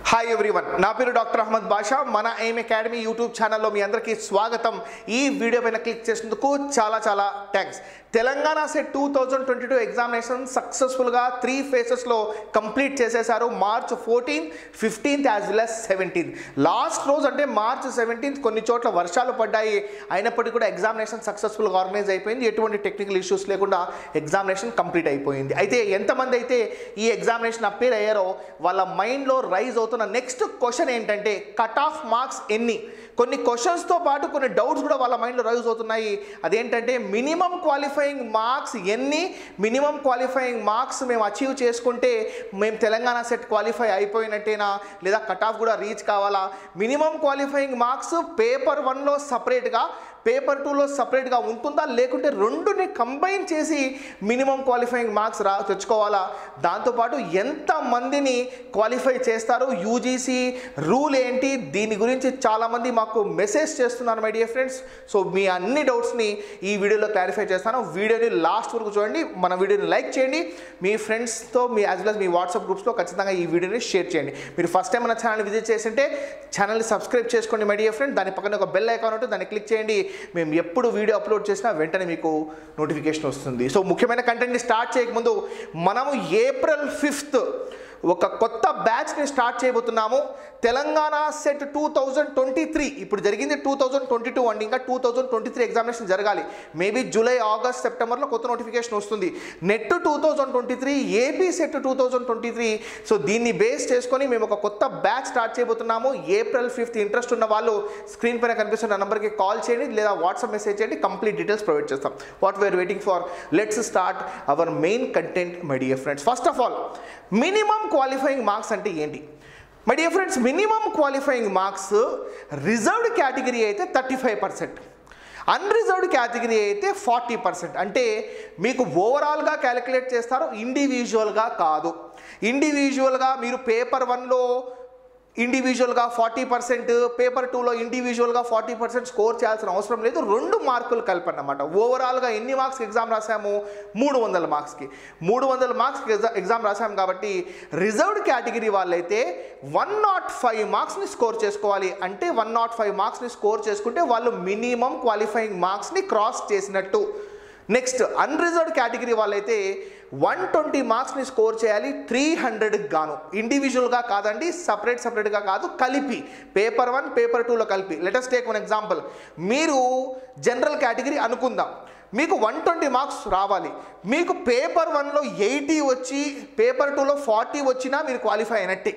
hi everyone నా పేరు doctor Ahmed బాషా మన ఎయిమ్ అకాడమీ యూట్యూబ్ ఛానల్లో మీ అందరికీ స్వాగతం ఈ వీడియో పైన క్లిక్ చేసినందుకు చాలా చాలా thanks Telangana set two thousand twenty two examination సక్సెస్ఫుల్గా త్రీ ఫేసెస్లో కంప్లీట్ చేసేశారు March fourteen fifteenth as well as seventeenth last రోజు అంటే మార్చ్ సెవెంటీన్త్ కొన్ని చోట్ల వర్షాలు పడ్డాయి అయినప్పటికీ కూడా ఎగ్జామినేషన్ సక్సెస్ఫుల్గా ఆర్గనైజ్ అయిపోయింది ఎటువంటి టెక్నికల్ ఇష్యూస్ లేకుండా ఎగ్జామినేషన్ కంప్లీట్ అయిపోయింది అయితే ఎంతమంది అయితే ఈ ఎగ్జామినేషన్ అపేర్ అయ్యారో వాళ్ళ మైండ్లో రైజ్ అవుతున్న నెక్స్ట్ క్వశ్చన్ ఏంటంటే కట్ ఆఫ్ మార్క్స్ ఎన్ని కొన్ని క్వశ్చన్స్తో పాటు కొన్ని డౌట్స్ కూడా వాళ్ళ మైండ్లో రైజ్ అవుతున్నాయి అదేంటంటే మినిమం క్వాలిఫైయింగ్ మార్క్స్ ఎన్ని మినిమం క్వాలిఫైయింగ్ మార్క్స్ మేము అచీవ్ చేసుకుంటే మేము తెలంగాణ సెట్ క్వాలిఫై అయిపోయినట్టేనా లేదా కట్ ఆఫ్ కూడా రీచ్ కావాలా మినిమం క్వాలిఫైయింగ్ మార్క్స్ పేపర్ వన్లో సపరేట్గా పేపర్ టూలో సపరేట్గా ఉంటుందా లేకుంటే రెండుని కంబైన్ చేసి మినిమం క్వాలిఫైయింగ్ మార్క్స్ రా తెచ్చుకోవాలా దాంతోపాటు ఎంతమందిని క్వాలిఫై చేస్తారు యూజీసీ రూల్ ఏంటి దీని గురించి చాలామంది మాకు మెసేజ్ చేస్తున్నారు మై డియర్ ఫ్రెండ్స్ సో మీ అన్ని డౌట్స్ని ఈ వీడియోలో క్లారిఫై చేస్తాను వీడియోని లాస్ట్ వరకు చూడండి మన వీడియోని లైక్ చేయండి మీ ఫ్రెండ్స్తో మీ యాజ్ వెల్ మీ వాట్సాప్ గ్రూప్స్లో ఖచ్చితంగా ఈ వీడియోని షేర్ చేయండి మీరు ఫస్ట్ టైం మన ఛానల్ విజిట్ చేసింటే ఛానల్ని సబ్స్క్రైబ్ చేసుకోండి మై డియర్ ఫ్రెండ్ దాని పక్కన ఒక బెల్ ఐకాన్ ఉంటుంది దాన్ని క్లిక్ చేయండి మేము ఎప్పుడు వీడియో అప్లోడ్ చేసినా వెంటనే మీకు నోటిఫికేషన్ వస్తుంది సో ముఖ్యమైన కంటెంట్ని స్టార్ట్ చేయకముందు మనము ఏప్రిల్ ఫిఫ్త్ ఒక కొత్త బ్యాచ్ని స్టార్ట్ చేయబోతున్నాము Telangana set two thousand twenty three ఇప్పుడు జరిగింది టూ థౌజండ్ ట్వంటీ టూ అండి ఇంకా two thousand twenty three examination జరగాలి మేబీ జూలై ఆగస్ట్ సెప్టెంబర్లో కొత్త నోటిఫికేషన్ వస్తుంది NET two thousand twenty three AP set two thousand twenty three so దీన్ని బేస్ చేసుకొని మేము ఒక కొత్త బ్యాచ్ స్టార్ట్ చేయబోతున్నాము ఏప్రిల్ ఫిఫ్త్ ఇంట్రెస్ట్ ఉన్న వాళ్ళు స్క్రీన్ పైన కనిపిస్తున్న నెంబర్కి కాల్ చేయండి లేదా వాట్సాప్ మెసేజ్ చేయండి కంప్లీట్ డీటెయిల్స్ ప్రొవైడ్ చేస్తాం what we're waiting for let's start our main content my dear friends first of all minimum qualifying marks అంటే ఏంటి my dear friends minimum qualifying marks reserved category అయితే thirty five percent unreserved category అయితే forty percent అంటే మీకు ఓవరాల్గా calculate చేస్తారు ఇండివిజువల్గా కాదు ఇండివిజువల్గా మీరు పేపర్ వన్లో ఇండివిజువల్గా ఫార్టీ పర్సెంట్ పేపర్ టూలో ఇండివిజువల్గా ఫార్టీ పర్సెంట్ స్కోర్ చేయాల్సిన అవసరం లేదు రెండు మార్కులు కలిపి అన్నమాట ఓవరాల్గా ఎన్ని మార్క్స్కి ఎగ్జామ్ రాసాము మూడు వందల మార్క్స్కి మూడు వందల మార్క్స్కి ఎగ్జామ్ రాసాము కాబట్టి రిజర్వ్డ్ కేటగిరీ వాళ్ళైతే వన్ నాట్ ఫైవ్ మార్క్స్ని స్కోర్ చేసుకోవాలి అంటే వన్ నాట్ ఫైవ్ మార్క్స్ని స్కోర్ చేసుకుంటే వాళ్ళు మినిమం క్వాలిఫైయింగ్ మార్క్స్ని క్రాస్ చేసినట్టు నెక్స్ట్ అన్రిజర్వ్డ్ కేటగిరీ వాళ్ళైతే వన్ ట్వంటీ మార్క్స్ని స్కోర్ చేయాలి త్రీ హండ్రెడ్కి గాను ఇండివిజువల్గా కాదండి సపరేట్ సపరేట్గా కాదు కలిపి పేపర్ వన్ పేపర్ టూలో కలిపి లెటెస్ట్ టేక్ వన్ ఎగ్జాంపుల్ మీరు జనరల్ కేటగిరీ అనుకుందాం మీకు వన్ ట్వంటీ మార్క్స్ రావాలి మీకు పేపర్ వన్లో ఎయిటీ వచ్చి పేపర్ టూలో ఫార్టీ వచ్చినా మీరు క్వాలిఫై అయినట్టే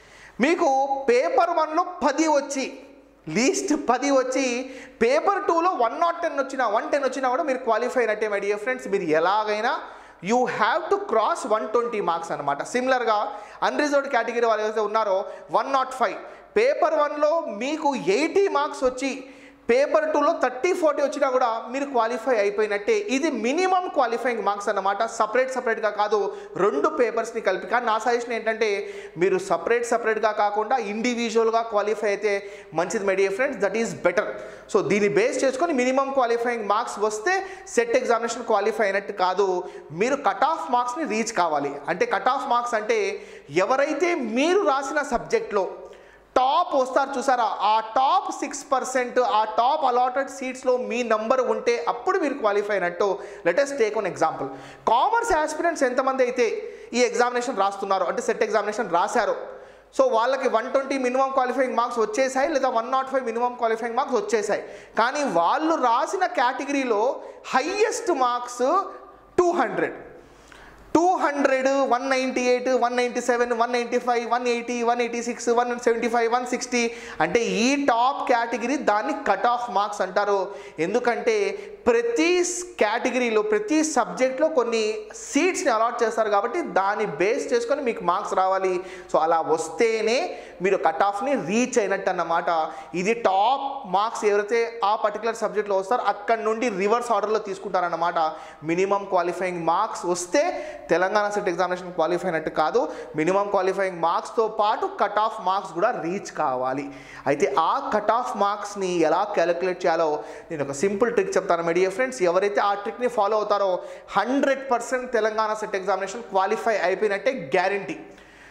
మీకు పేపర్ వన్లో పది వచ్చి లీస్ట్ పది వచ్చి పేపర్ టూలో వన్ నాట్ టెన్ వచ్చినా వన్ టెన్ వచ్చినా కూడా మీరు క్వాలిఫై అయినట్టే మై డియర్ ఫ్రెండ్స్ మీరు ఎలాగైనా you have to cross one twenty marks అనమాట సిమిలర్గా అన్రిజర్వ్డ్ కేటగిరీ వాళ్ళు ఏదైతే ఉన్నారో వన్ నాట్ ఫైవ్ పేపర్ వన్లో మీకు ఎయిటీ మార్క్స్ వచ్చి పేపర్ టూలో థర్టీ ఫార్టీ వచ్చినా కూడా మీరు క్వాలిఫై అయిపోయినట్టే ఇది మినిమం క్వాలిఫైయింగ్ మార్క్స్ అన్నమాట సపరేట్ సపరేట్గా కాదు రెండు పేపర్స్ని కలిపి కానీ నా సజెషన్ ఏంటంటే మీరు సపరేట్ సపరేట్గా కాకుండా ఇండివిజువల్గా క్వాలిఫై అయితే మంచిది my dear friends that is better so దీన్ని బేస్ చేసుకొని మినిమం క్వాలిఫైయింగ్ మార్క్స్ వస్తే సెట్ ఎగ్జామినేషన్ క్వాలిఫై అయినట్టు కాదు మీరు కట్ ఆఫ్ మార్క్స్ని రీచ్ కావాలి అంటే కట్ ఆఫ్ మార్క్స్ అంటే ఎవరైతే మీరు రాసిన సబ్జెక్ట్లో టాప్ వస్తారు చూసారా ఆ టాప్ సిక్స్ పర్సెంట్ ఆ టాప్ అలాటెడ్ సీట్స్లో మీ నంబర్ ఉంటే అప్పుడు మీరు క్వాలిఫై అయినట్టు let's take one example commerce aspirants ఎంతమంది అయితే ఈ ఎగ్జామినేషన్ రాస్తున్నారు అంటే సెట్ ఎగ్జామినేషన్ రాశారు సో వాళ్ళకి one twenty minimum qualifying marks వచ్చేసాయి లేదా one naught five minimum qualifying marks వచ్చేసాయి కానీ వాళ్ళు రాసిన కేటగిరీలో highest marks two hundred two hundred one ninety eight one ninety seven one ninety five one eighty one eighty six one seventy five one sixty అంటే ఈ top category దాన్ని cut off marks అంటారు ఎందుకంటే ప్రతి కేటగిరీలో ప్రతి సబ్జెక్ట్లో కొన్ని సీట్స్ని అలాట్ చేస్తారు కాబట్టి దాన్ని బేస్ చేసుకొని మీకు మార్క్స్ రావాలి సో అలా వస్తేనే మీరు కట్ ఆఫ్ని రీచ్ అయినట్టు అన్నమాట ఇది టాప్ మార్క్స్ ఎవరైతే ఆ పర్టికులర్ సబ్జెక్ట్లో వస్తారో అక్కడ నుండి రివర్స్ ఆర్డర్లో తీసుకుంటారన్నమాట మినిమం క్వాలిఫైయింగ్ మార్క్స్ వస్తే తెలంగాణ సెట్ ఎగ్జామినేషన్ క్వాలిఫై అయినట్టు కాదు మినిమం క్వాలిఫైయింగ్ మార్క్స్తో పాటు కట్ ఆఫ్ మార్క్స్ కూడా రీచ్ కావాలి అయితే ఆ కట్ ఆఫ్ మార్క్స్ని ఎలా క్యాలిక్యులేట్ చేయాలో నేను ఒక సింపుల్ ట్రిక్ చెప్తాను మై డియర్ ఫ్రెండ్స్ ఎవరైతే ఆ ట్రిక్ని ఫాలో అవుతారో hundred percent Telangana set examination qualify అయిపోయినట్టే గ్యారంటీ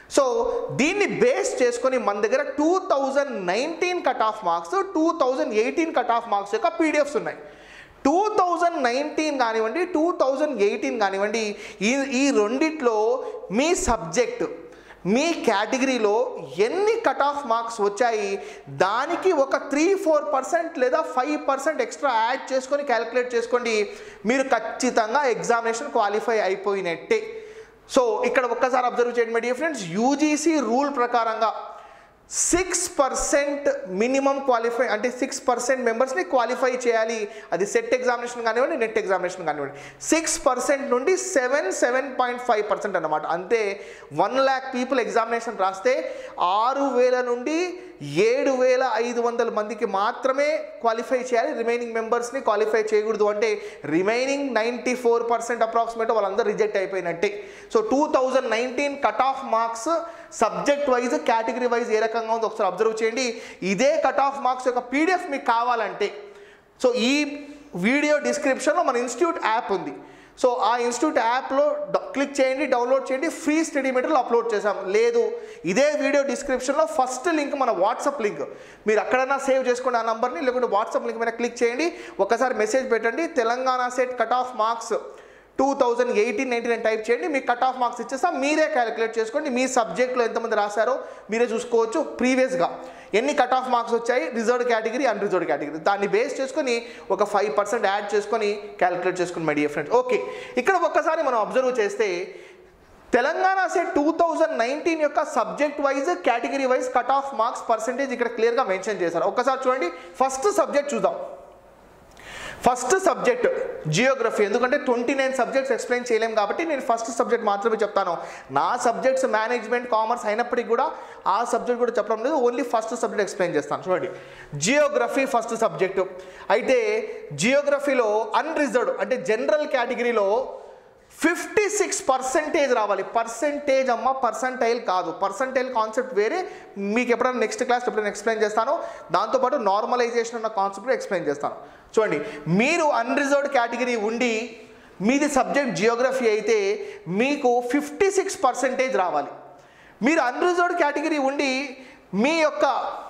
సో దీన్ని బేస్ చేసుకొని మన దగ్గర two thousand nineteen cut off marks two thousand eighteen cut off marks యొక్క పీడిఎఫ్స్ ఉన్నాయి టూ థౌజండ్ నైన్టీన్ కానివ్వండి టూ థౌజండ్ ఎయిటీన్ కానివ్వండి ఈ ఈ రెండిట్లో మీ సబ్జెక్ట్ మీ కేటగిరీలో ఎన్ని కట్ ఆఫ్ మార్క్స్ వచ్చాయి దానికి ఒక త్రీ ఫోర్ పర్సెంట్ లేదా ఫైవ్ పర్సెంట్ ఎక్స్ట్రా యాడ్ చేసుకొని క్యాలిక్యులేట్ చేసుకోండి మీరు ఖచ్చితంగా ఎగ్జామినేషన్ క్వాలిఫై అయిపోయినట్టే సో ఇక్కడ ఒక్కసారి అబ్జర్వ్ చేయండి my dear friends UGC rule ప్రకారంగా సిక్స్ పర్సెంట్ మినిమం క్వాలిఫై అంటే సిక్స్ పర్సెంట్ మెంబర్స్ని క్వాలిఫై చేయాలి అది సెట్ ఎగ్జామినేషన్ కానివ్వండి నెట్ ఎగ్జామినేషన్ కానివ్వండి సిక్స్ పర్సెంట్ నుండి seven seven point five percent అనమాట అంతే వన్ ల్యాక్ పీపుల్ ఎగ్జామినేషన్ రాస్తే ఆరు వేల నుండి ఏడు వేల ఐదు వందల మందికి మాత్రమే క్వాలిఫై చేయాలి రిమైనింగ్ మెంబర్స్ని క్వాలిఫై చేయకూడదు అంటే remaining ninety four percent approximate వాళ్ళందరూ రిజెక్ట్ అయిపోయినట్టే so two thousand nineteen cut off marks subject wise category wise ఏ రకంగా ఉందో ఒకసారి అబ్జర్వ్ చేయండి ఇదే కట్ ఆఫ్ మార్క్స్ యొక్క పీడిఎఫ్ మీకు కావాలంటే సో ఈ వీడియో డిస్క్రిప్షన్లో మన ఇన్స్టిట్యూట్ యాప్ ఉంది సో ఆ ఇన్స్టిట్యూట్ యాప్లో క్లిక్ చేయండి డౌన్లోడ్ చేయండి ఫ్రీ స్టడీ మెటీరియల్ అప్లోడ్ చేసాం లేదు ఇదే వీడియో డిస్క్రిప్షన్లో ఫస్ట్ లింక్ మన వాట్సాప్ లింక్ మీరు అక్కడన్నా సేవ్ చేసుకోండి ఆ నంబర్ని లేకుంటే వాట్సాప్ లింక్ మీద క్లిక్ చేయండి ఒకసారి మెసేజ్ పెట్టండి Telangana set cut off marks two thousand eighteen nineteen అని టైప్ చేయండి మీకు కట్ ఆఫ్ మార్క్స్ ఇచ్చేస్తా మీరే క్యాలిక్యులేట్ చేసుకోండి మీ సబ్జెక్ట్లో ఎంతమంది రాశారో మీరే చూసుకోవచ్చు ప్రీవియస్గా ఎన్ని కట్ ఆఫ్ మార్క్స్ వచ్చాయి reserved category unreserved category దాన్ని బేస్ చేసుకొని ఒక ఫైవ్ పర్సెంట్ యాడ్ చేసుకొని క్యాలిక్యులేట్ చేసుకుని మై డియర్ ఫ్రెండ్స్ ఓకే ఇక్కడ ఒక్కసారి మనం అబ్జర్వ్ చేస్తే Telangana set two thousand nineteen యొక్క subject wise category wise cut off marks percentage ఇక్కడ క్లియర్గా మెన్షన్ చేశారు ఒక్కసారి చూడండి ఫస్ట్ సబ్జెక్ట్ చూద్దాం ఫస్ట్ సబ్జెక్ట్ జియోగ్రఫీ ఎందుకంటే ట్వంటీ నైన్ సబ్జెక్ట్స్ ఎక్స్ప్లెయిన్ చేయలేం కాబట్టి నేను ఫస్ట్ సబ్జెక్ట్ మాత్రమే చెప్తాను నా సబ్జెక్ట్స్ మేనేజ్మెంట్ కామర్స్ అయినప్పటికీ కూడా ఆ సబ్జెక్ట్ కూడా చెప్పడం లేదు ఓన్లీ ఫస్ట్ సబ్జెక్ట్ ఎక్స్ప్లెయిన్ చేస్తాను చూడండి జియోగ్రఫీ ఫస్ట్ సబ్జెక్టు అయితే జియోగ్రఫీలో అన్రిజర్వ్డ్ అంటే జనరల్ కేటగిరీలో ఫిఫ్టీ సిక్స్ పర్సెంటేజ్ రావాలి పర్సెంటేజ్ అమ్మ పర్సంటైల్ కాదు పర్సంటైల్ కాన్సెప్ట్ వేరే మీకు ఎప్పుడైనా నెక్స్ట్ క్లాస్ ఎప్పుడైనా ఎక్స్ప్లెయిన్ చేస్తాను దాంతోపాటు నార్మలైజేషన్ అన్న కాన్సెప్ట్ ఎక్స్ప్లెయిన్ చేస్తాను చూడండి మీరు అన్రిజర్వ్డ్ కేటగిరీ ఉండి మీది సబ్జెక్ట్ జియోగ్రఫీ అయితే మీకు ఫిఫ్టీ సిక్స్ పర్సెంటేజ్ రావాలి మీరు అన్రిజర్వ్డ్ కేటగిరీ ఉండి మీ యొక్క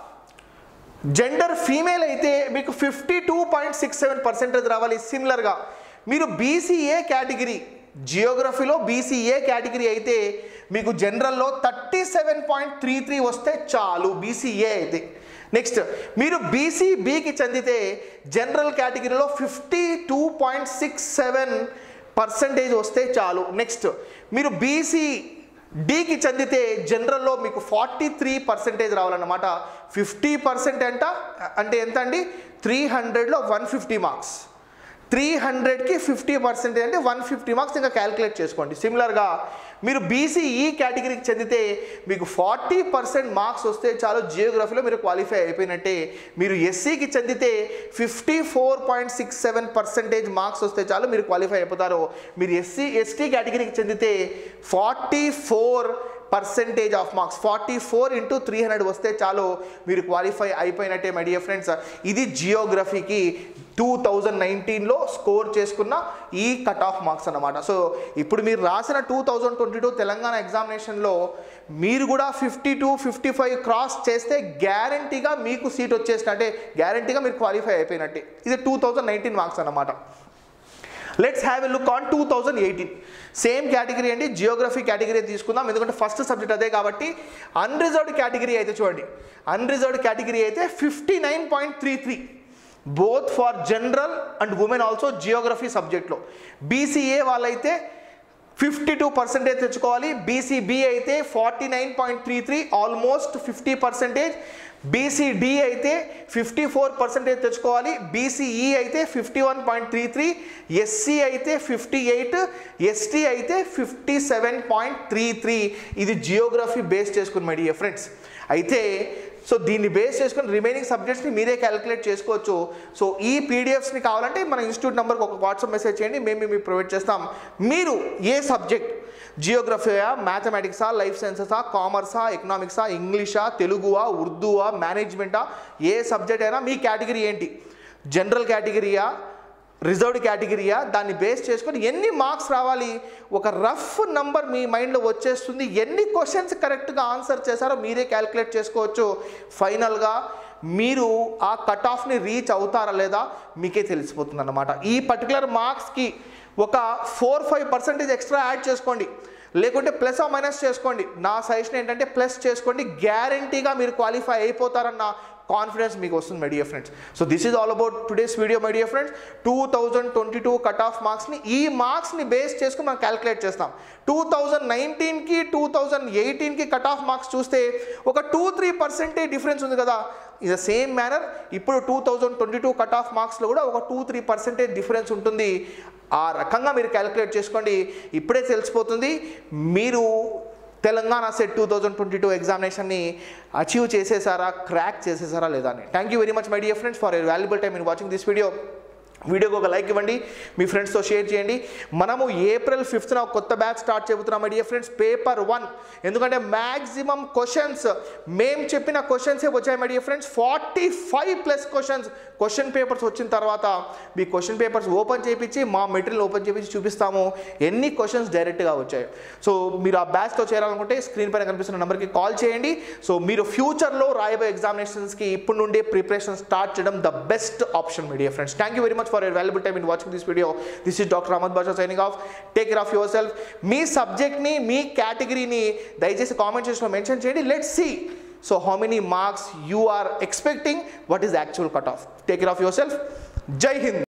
జెండర్ ఫీమేల్ అయితే మీకు fifty two point six seven percentage రావాలి సిమిలర్గా మీరు బీసీఏ కేటగిరీ జియోగ్రఫీలో బీసీఏ కేటగిరీ అయితే మీకు జనరల్లో thirty seven point three three వస్తే చాలు బీసీఏ అయితే నెక్స్ట్ మీరు బీసీబీకి చెందితే జనరల్ కేటగిరీలో fifty two point six seven percentage వస్తే చాలు నెక్స్ట్ మీరు బీసీ డికి చెందితే జనరల్లో మీకు ఫార్టీ త్రీ పర్సెంటేజ్ రావాలన్నమాట ఫిఫ్టీ పర్సెంట్ అంట అంటే ఎంత అండి త్రీ హండ్రెడ్లో వన్ ఫిఫ్టీ మార్క్స్ త్రీ హండ్రెడ్కి ఫిఫ్టీ పర్సెంటేజ్ అంటే వన్ ఫిఫ్టీ మార్క్స్ ఇంకా క్యాలిక్యులేట్ చేసుకోండి సిమిలర్గా మీరు బీసీఈ కేటగిరీకి చెందితే మీకు ఫార్టీ పర్సెంట్ మార్క్స్ వస్తే చాలు జియోగ్రఫీలో మీరు క్వాలిఫై అయిపోయినట్టే మీరు ఎస్సీకి చెందితే fifty four point six seven percentage marks వస్తే చాలు మీరు క్వాలిఫై అయిపోతారు మీరు ఎస్సీ ఎస్టీ కేటగిరీకి చెందితే forty four percentage of marks forty four into three hundred వస్తే చాలు మీరు క్వాలిఫై అయిపోయినట్టే మై డియర్ ఫ్రెండ్స్ ఇది జియోగ్రఫీకి టూ థౌజండ్ నైన్టీన్లో స్కోర్ చేసుకున్న ఈ కట్ ఆఫ్ మార్క్స్ అన్నమాట సో ఇప్పుడు మీరు రాసిన two thousand twenty two Telangana ఎగ్జామినేషన్లో మీరు కూడా fifty two fifty five cross చేస్తే గ్యారంటీగా మీకు సీట్ వచ్చేసిన అంటే గ్యారంటీగా మీరు క్వాలిఫై అయిపోయినట్టే ఇది టూ థౌజండ్ నైన్టీన్ మార్క్స్ అన్నమాట let's have a look on two thousand eighteen same category అండి జియోగ్రఫీ కేటగిరీ తీసుకుందాం ఎందుకంటే ఫస్ట్ సబ్జెక్ట్ అదే కాబట్టి అన్రిజర్వ్డ్ కేటగిరీ అయితే చూడండి అన్రిజర్వ్డ్ కేటగిరీ అయితే fifty nine point three three both for general and women also geography సబ్జెక్ట్లో బీసీఏ వాళ్ళైతే ఫిఫ్టీ టూ పర్సెంటేజ్ తెచ్చుకోవాలి బీసీబీ అయితే forty nine point three three almost fifty percentage BCD అయితే ఫిఫ్టీ ఫోర్ పర్సెంటేజ్ తెచ్చుకోవాలి BCE అయితే fifty one point three three SC అయితే fifty eight ST అయితే fifty seven point three three ఇది geography base చేసుకుని my dear friends అయితే so దీన్ని base చేసుకుని రిమైనింగ్ సబ్జెక్ట్స్ని మీరే క్యాలిక్యులేట్ చేసుకోవచ్చు సో ఈ పీడిఎఫ్స్ని కావాలంటే మన ఇన్స్టిట్యూట్ నెంబర్కి ఒక వాట్సాప్ మెసేజ్ చేయండి మేము మీకు ప్రొవైడ్ చేస్తాం మీరు ఏ సబ్జెక్ట్ జియోగ్రఫీయా మ్యాథమెటిక్సా లైఫ్ సైన్సెసా కామర్సా ఎకనామిక్సా ఇంగ్లీషా తెలుగువా ఉర్దూవా మేనేజ్మెంటా ఏ సబ్జెక్ట్ అయినా మీ కేటగిరీ ఏంటి జనరల్ కేటగిరీయా రిజర్వ్డ్ కేటగిరీయా దాన్ని బేస్ చేసుకొని ఎన్ని మార్క్స్ రావాలి ఒక రఫ్ నంబర్ మీ మైండ్లో వచ్చేస్తుంది ఎన్ని క్వశ్చన్స్ కరెక్ట్గా ఆన్సర్ చేశారో మీరే క్యాలిక్యులేట్ చేసుకోవచ్చు ఫైనల్గా మీరు ఆ కట్ ఆఫ్ని రీచ్ అవుతారా లేదా మీకే తెలిసిపోతుంది అన్నమాట ఈ పర్టికులర్ మార్క్స్కి ఒక four five percentage extra add చేసుకోండి లేకుంటే ప్లస్ ఆ మైనస్ చేసుకోండి నా సజెషన్ ఏంటంటే ప్లస్ చేసుకోండి గ్యారంటీగా మీరు క్వాలిఫై అయిపోతారన్న కాన్ఫిడెన్స్ మీకు వస్తుంది my dear friends so this is all about today's video my dear friends two thousand twenty two cut off మార్క్స్ని ఈ మార్క్స్ని బేస్ చేసుకుని మనం క్యాలిక్యులేట్ చేస్తాం టూ థౌజండ్ నైన్టీన్కి టూ థౌజండ్ ఎయిటీన్కి కట్ ఆఫ్ మార్క్స్ చూస్తే ఒక టూ త్రీ పర్సెంటేజ్ డిఫరెన్స్ ఉంది కదా ఇన్ ద సేమ్ మేనర్ ఇప్పుడు two thousand twenty two cut off మార్క్స్లో కూడా ఒక టూ త్రీ పర్సెంటేజ్ డిఫరెన్స్ ఉంటుంది ఆ రకంగా మీరు క్యాలిక్యులేట్ చేసుకోండి ఇప్పుడే తెలిసిపోతుంది మీరు Telangana set two thousand twenty two ఎగ్జామినేషన్ని అచీవ్ చేసేసారా క్రాక్ చేసేసారా లేదా అని thank you very much my dear friends for your valuable time in watching this video వీడియోకి ఒక లైక్ ఇవ్వండి మీ ఫ్రెండ్స్తో షేర్ చేయండి మనము ఏప్రిల్ ఫిఫ్త్న ఒక కొత్త బ్యాచ్ స్టార్ట్ చెబుతున్నాం my dear friends paper one ఎందుకంటే మ్యాక్సిమం క్వశ్చన్స్ మేము చెప్పిన క్వశ్చన్సే వచ్చాయి my dear friends forty five plus questions question papers వచ్చిన తర్వాత మీ క్వశ్చన్ పేపర్స్ ఓపెన్ చేయించి మా మెటీరియల్ ఓపెన్ చేయించి చూపిస్తాము ఎన్ని క్వశ్చన్స్ డైరెక్ట్గా వచ్చాయి సో మీరు ఆ బ్యాచ్తో చేరాలనుకుంటే స్క్రీన్ పైన కనిపిస్తున్న నెంబర్కి కాల్ చేయండి సో మీరు ఫ్యూచర్లో రాయబోయే ఎగ్జామినేషన్స్కి ఇప్పుడు నుండే ప్రిపరేషన్ స్టార్ట్ చేయడం the best option my dear friends thank you very much for your valuable time in watching this video this is doctor Ahmed Basha signing off take care of yourself మీ సబ్జెక్ట్ని మీ కేటగిరీని దయచేసి కామెంట్ సెక్షన్లో మెన్షన్ చేయండి let see so how many marks you are expecting what is actual cut off take care of yourself జై హింద్